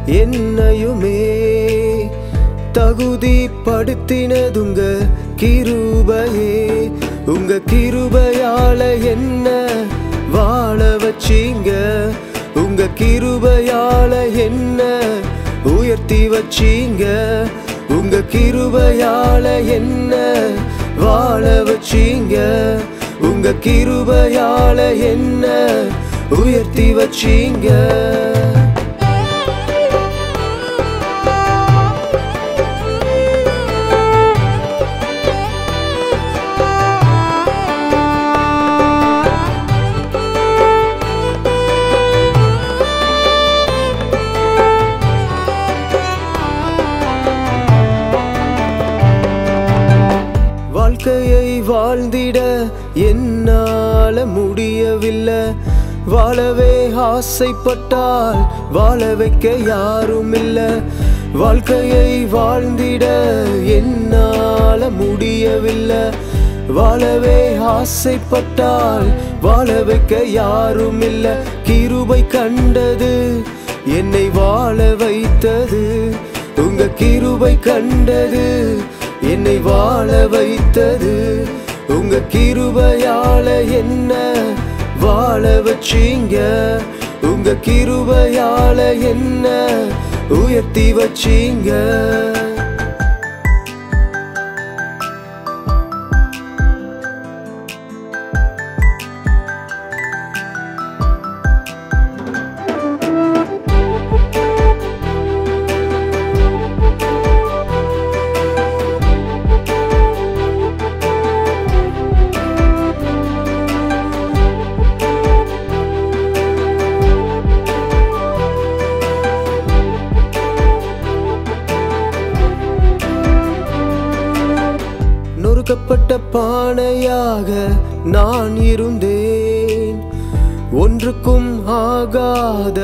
என்னையுமே தகுதிப்படுத்தினதுங்க கிருபையே உங்க கிருபையால என்ன வாழ வச்சீங்க உங்க கிருபையால என்ன உயர்த்தி வச்சீங்க உங்க கிருபையால என்ன வாழ வச்சீங்க உங்க கிருபையால என்ன உயர்த்தி வச்சீங்க வாழ்க்கையை வாழ்ந்திட என்னால முடியவில்லை வாழவே ஆசைப்பட்டால் வாழ வைக்க யாரும் இல்ல வாழ்க்கையை வாழ்ந்திட என்னால முடியவில்லை வாழவே ஆசைப்பட்டால் வாழ வைக்க யாரும் இல்ல கிருபை கண்டது என்னை வாழ வைத்தது உங்க கிருபை கண்டது என்னை வாழ வைத்தது உங்க கிருபையால என்ன வாழ வச்சீங்க உங்க கிருபையால என்ன உயர்த்தி வச்சீங்க நொறுக்கப்பட்ட பானையாக நான் இருந்தேன் ஒன்றுக்கும் ஆகாத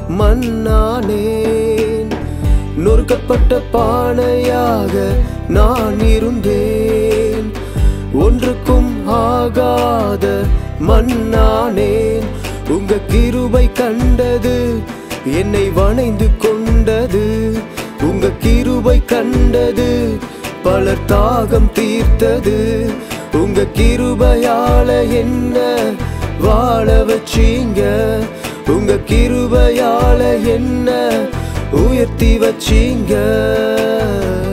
மண்ணானேன் நொறுக்கப்பட்ட பானையாக நான் இருந்தேன் ஒன்றுக்கும் ஆகாத மண்ணானேன் உங்க கிருபை கண்டது என்னை வணைந்து கொண்டது உங்க கிருபை கண்டது பலர் தாகம் தீர்த்தது உங்க கிருபையால என்ன வாழ வச்சீங்க உங்க கிருபையால என்ன உயர்த்தி வச்சீங்க